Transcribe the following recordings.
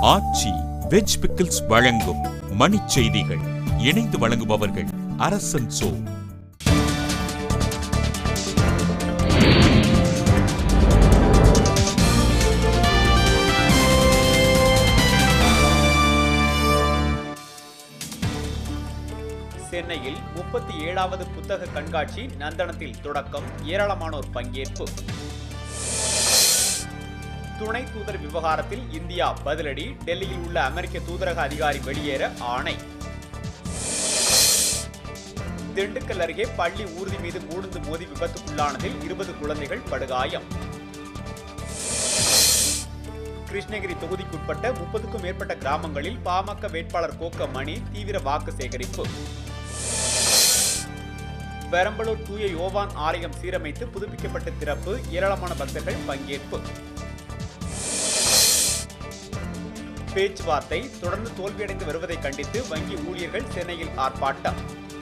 ஆச்சி veg pickles வழங்கும் மணிச் செய்திகள் இணைந்து வழங்குபவர்கள் அரசன் சோ சென்னையில் முப்பத்தி ஏழாவது புத்தக கண்காட்சி நந்தனத்தில் தொடக்கம் ஏராளமானோர் பங்கேற்பு துணை தூதர் விவகாரத்தில் இந்தியா பதிலடி டெல்லியில் உள்ள அமெரிக்க தூதரக அதிகாரி வெளியேற ஆணை திண்டுக்கல் அருகே பள்ளி ஊர்தி மீது மூழ்ந்து மோதி விபத்துக்குள்ளானதில் இருபது குழந்தைகள் படுகாயம் கிருஷ்ணகிரி தொகுதிக்குட்பட்ட முப்பதுக்கும் மேற்பட்ட கிராமங்களில் பாமக வேட்பாளர் கோக்க மணி தீவிர வாக்கு சேகரிப்பு பெரம்பலூர் தூய யோவான் ஆலயம் சீரமைத்து புதுப்பிக்கப்பட்ட திறப்பு ஏராளமான பக்தர்கள் பங்கேற்பு பேச்சுவார்த்தை தொடர்ந்து தோல்வியடைந்து வருவதை கண்டித்து வங்கி ஊழியர்கள் சென்னையில் ஆர்ப்பாட்டம்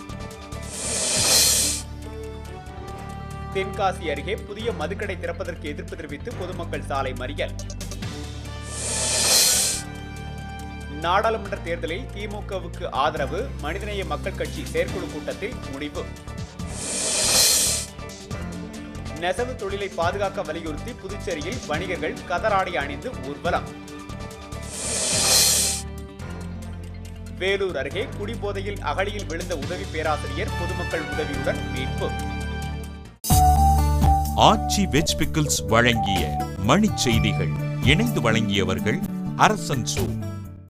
தென்காசி அருகே புதிய மதுக்கடை திறப்பதற்கு எதிர்ப்பு தெரிவித்து பொதுமக்கள் சாலை மறியல் நாடாளுமன்ற தேர்தலில் திமுகவுக்கு ஆதரவு மனிதநேய மக்கள் கட்சி செயற்குழு கூட்டத்தில் முடிவு நெசவு தொழிலை பாதுகாக்க வலியுறுத்தி புதுச்சேரியில் வணிகர்கள் கதராடை அணிந்து ஊர்வலம் வேலூர் அருகே குடிபோதையில் அகழியில் விழுந்த உதவி பேராசிரியர் பொதுமக்கள் உதவியுடன் மீட்பு ஆச்சி வெஜ் பிக்கிள்ஸ் வழங்கிய மணிச் செய்திகள் இணைந்து வழங்கியவர்கள் அரசன் சோ